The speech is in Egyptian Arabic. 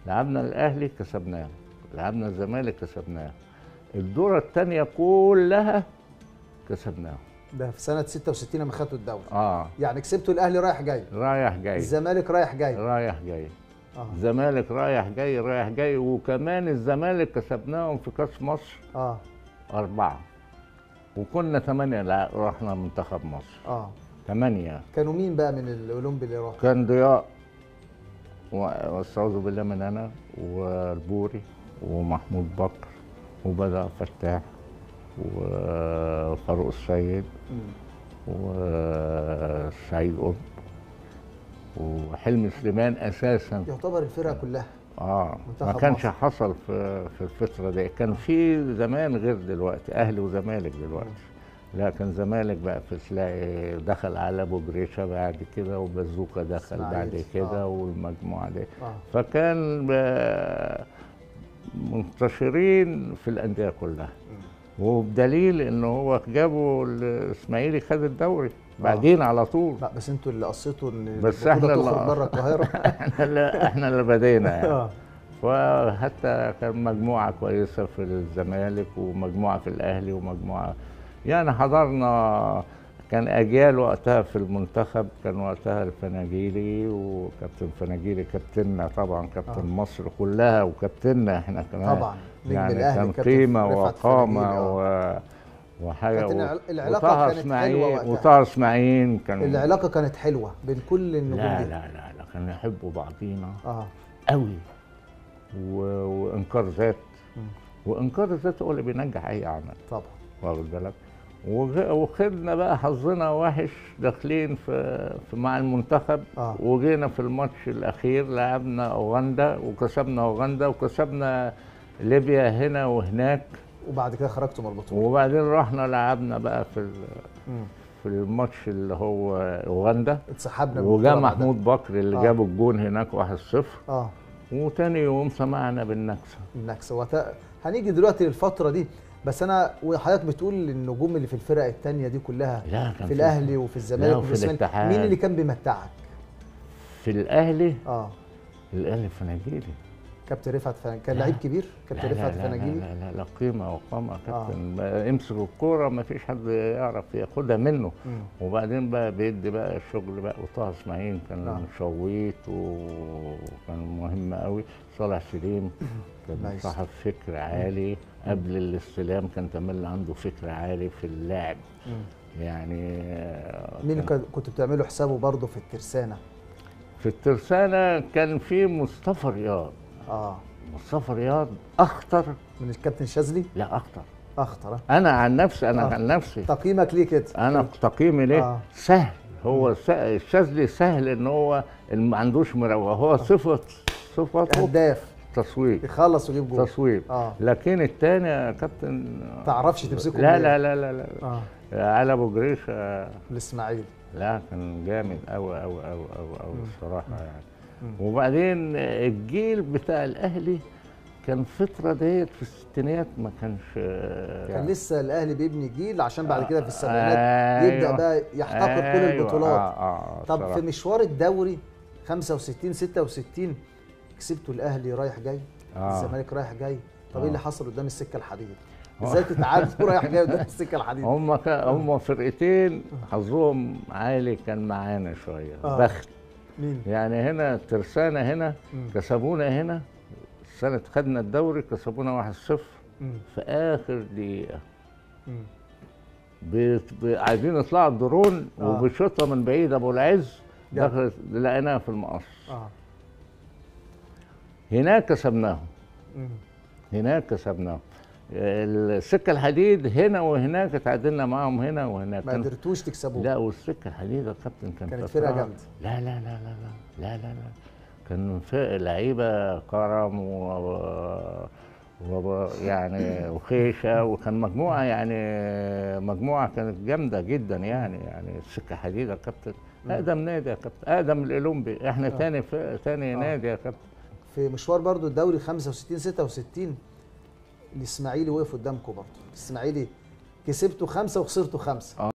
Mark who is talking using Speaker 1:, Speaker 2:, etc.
Speaker 1: لعبنا الاهلي كسبناه لعبنا الزمالك كسبناه الدوره الثانيه كلها كسبناه
Speaker 2: ده في سنه 66 لما خدتوا الدوري
Speaker 1: اه
Speaker 2: يعني كسبتوا الاهلي رايح جاي
Speaker 1: رايح جاي
Speaker 2: الزمالك رايح جاي
Speaker 1: رايح جاي
Speaker 2: اه
Speaker 1: الزمالك رايح جاي رايح جاي وكمان الزمالك كسبناهم في كاس مصر
Speaker 2: اه
Speaker 1: أربعة وكنا ثمانية لا رحنا منتخب مصر
Speaker 2: اه
Speaker 1: ثمانية
Speaker 2: كانوا مين بقى من الاولمبي اللي راح
Speaker 1: كان ضياء و- واستعوذ بالله من انا والبوري ومحمود بكر وبدأ فتاح وفاروق السيد وسعيد قطب وحلمي سليمان اساسا
Speaker 2: يعتبر الفرقه كلها
Speaker 1: اه ما
Speaker 2: منتخب
Speaker 1: كانش
Speaker 2: مصر.
Speaker 1: حصل في في الفتره دي كان في زمان غير دلوقتي اهلي وزمالك دلوقتي لا كان زمالك بقى في تلاقي دخل على ابو جريشه بعد كده وبازوكا دخل
Speaker 2: إسماعيل،
Speaker 1: بعد كده
Speaker 2: آه.
Speaker 1: والمجموعه دي
Speaker 2: اه
Speaker 1: فكان آه، منتشرين في الانديه كلها وبدليل ان هو جابوا الاسماعيلي خد الدوري بعدين على طول
Speaker 2: لا بس انتوا اللي قصيتوا ان
Speaker 1: بس
Speaker 2: البطولة
Speaker 1: احنا
Speaker 2: تخرج
Speaker 1: اللي-
Speaker 2: بره القاهره
Speaker 1: احنا اللي احنا اللي بدينا يعني
Speaker 2: اه
Speaker 1: وحتى كان مجموعة كويسة في الزمالك ومجموعة في الأهلي ومجموعة يعني حضرنا كان أجيال وقتها في المنتخب كان وقتها الفناجيلي وكابتن فناجيلي كابتننا طبعا كابتن
Speaker 2: آه.
Speaker 1: مصر كلها وكابتننا احنا كمان
Speaker 2: طبعا نجم
Speaker 1: يعني
Speaker 2: الاهلي
Speaker 1: كان
Speaker 2: كابتن
Speaker 1: قيمة
Speaker 2: رفعت
Speaker 1: وقامة
Speaker 2: فناجيلي، آه.
Speaker 1: و... وحاجة
Speaker 2: كانت
Speaker 1: و...
Speaker 2: الع- العلاقة
Speaker 1: وطه
Speaker 2: كانت حلوة
Speaker 1: اسماعيل
Speaker 2: وقتها.
Speaker 1: وطه اسماعيل كان
Speaker 2: العلاقه كانت حلوه بين كل النجوم
Speaker 1: لا
Speaker 2: دي
Speaker 1: لا لا لا كانوا يحبوا بعضينا
Speaker 2: اه
Speaker 1: قوي و... وانكار ذات
Speaker 2: مم.
Speaker 1: وانكار الذات هو اللي بينجح اي عمل
Speaker 2: طبعا
Speaker 1: واخد بالك وغ- وخدنا بقى حظنا وحش داخلين في, في مع المنتخب
Speaker 2: آه.
Speaker 1: وجينا في الماتش الاخير لعبنا اوغندا وكسبنا اوغندا وكسبنا ليبيا هنا وهناك
Speaker 2: وبعد كده خرجتوا من البطوله
Speaker 1: وبعدين رحنا لعبنا بقى في ال-
Speaker 2: مم.
Speaker 1: في الماتش اللي هو اوغندا
Speaker 2: اتسحبنا من
Speaker 1: وجا
Speaker 2: البطولة بعدها.
Speaker 1: محمود بكر اللي
Speaker 2: آه.
Speaker 1: جاب الجون هناك 1-0
Speaker 2: اه
Speaker 1: وتاني يوم سمعنا بالنكسه
Speaker 2: النكسه وت... هنيجي دلوقتي للفتره دي بس انا وحضرتك بتقول النجوم اللي في الفرق الثانيه دي كلها
Speaker 1: لا كان
Speaker 2: في الاهلي وفي الزمالك
Speaker 1: لا،
Speaker 2: وفي
Speaker 1: وفي
Speaker 2: الاسماعيلي
Speaker 1: الاتحاد.
Speaker 2: مين اللي كان بيمتعك؟
Speaker 1: في الاهلي
Speaker 2: اه
Speaker 1: الاهلي فناجيلي
Speaker 2: كابتن رفعت فن... كان
Speaker 1: لا.
Speaker 2: لعيب كبير كابتن
Speaker 1: لا لا
Speaker 2: رفعت
Speaker 1: لا
Speaker 2: فناجيلي
Speaker 1: لا لا, لا قيمه وقامه كابتن ما يمسك الكوره ما فيش حد يعرف ياخدها منه
Speaker 2: مم.
Speaker 1: وبعدين بقى بيدي بقى الشغل بقى وطه اسماعيل كان
Speaker 2: نعم.
Speaker 1: شويت وكان مهم قوي صالح سليم كان
Speaker 2: نايس.
Speaker 1: صاحب فكر عالي قبل الاستلام كان تملي عنده فكر عالي في اللعب
Speaker 2: مم.
Speaker 1: يعني آه،
Speaker 2: مين
Speaker 1: كان-
Speaker 2: كان- كنتوا بتعملوا حسابه برضه في الترسانه؟
Speaker 1: في الترسانة كان في مصطفى رياض
Speaker 2: اه
Speaker 1: مصطفى رياض أخطر
Speaker 2: من الكابتن شاذلي
Speaker 1: لا أخطر
Speaker 2: اخطر آه.
Speaker 1: أنا عن نفسي أنا
Speaker 2: آه.
Speaker 1: عن نفسي
Speaker 2: تقييمك ليه كده؟
Speaker 1: أنا تقييمي ليه
Speaker 2: آه.
Speaker 1: سهل هو س- الشاذلي سهل إن هو اللي ما عندوش مروة هو صفة صفته
Speaker 2: هداف
Speaker 1: تصويب
Speaker 2: يخلص ويجيب جول
Speaker 1: تصويب
Speaker 2: اه
Speaker 1: لكن التاني يا كابتن
Speaker 2: تعرفش تمسكه
Speaker 1: لا
Speaker 2: منين.
Speaker 1: لا لا لا, لا.
Speaker 2: اه
Speaker 1: على ابو جريش آه،
Speaker 2: الاسماعيلي
Speaker 1: لا كان جامد قوي قوي قوي قوي قوي الصراحه يعني
Speaker 2: مم.
Speaker 1: وبعدين الجيل بتاع الاهلي كان الفتره ديت في الستينات ما كانش
Speaker 2: كان لسه الاهلي بيبني جيل عشان بعد كده في السبعينات
Speaker 1: أيوة.
Speaker 2: يبدا بقى يحتقر كل
Speaker 1: أيوة،
Speaker 2: البطولات
Speaker 1: آه آه
Speaker 2: طب
Speaker 1: الصراحة.
Speaker 2: في مشوار الدوري 65 66 كسبتوا الاهلي رايح جاي
Speaker 1: آه.
Speaker 2: الزمالك رايح جاي طب
Speaker 1: آه.
Speaker 2: ايه اللي حصل قدام السكه الحديد
Speaker 1: آه.
Speaker 2: ازاي تتعادلوا رايح جاي قدام السكه الحديد
Speaker 1: هم كا- هم فرقتين حظهم عالي كان معانا شويه
Speaker 2: آه.
Speaker 1: بخت
Speaker 2: مين
Speaker 1: يعني هنا ترسانة هنا
Speaker 2: مم.
Speaker 1: كسبونا هنا السنة خدنا الدوري كسبونا 1-0
Speaker 2: مم.
Speaker 1: في آخر دقيقة
Speaker 2: مم.
Speaker 1: بيت- بي- عايزين يطلعوا الدرون
Speaker 2: آه.
Speaker 1: وبشوطة من بعيد أبو العز
Speaker 2: جاب.
Speaker 1: دخلت لقيناها في المقص
Speaker 2: اه
Speaker 1: هناك كسبناهم
Speaker 2: مم.
Speaker 1: هناك كسبناهم السكة الحديد هنا وهناك اتعادلنا معاهم هنا وهناك
Speaker 2: ما
Speaker 1: كان-
Speaker 2: قدرتوش تكسبوه
Speaker 1: لا والسكة الحديد يا كابتن كان
Speaker 2: كانت
Speaker 1: فترة-
Speaker 2: فرقة جامدة.
Speaker 1: لا لا لا لا لا لا لا لا كان فرق لعيبة كرم و... و... يعني وخيشة وكان مجموعة يعني مجموعة كانت جامدة جدا يعني يعني السكة حديد يا كابتن أقدم نادي يا كابتن أقدم الأولمبي احنا تاني فرق تاني
Speaker 2: آه.
Speaker 1: نادي يا كابتن
Speaker 2: في مشوار برضو الدوري 65 66 الاسماعيلي وقف قدامكم برضو الاسماعيلي كسبتوا خمسه وخسرتوا خمسه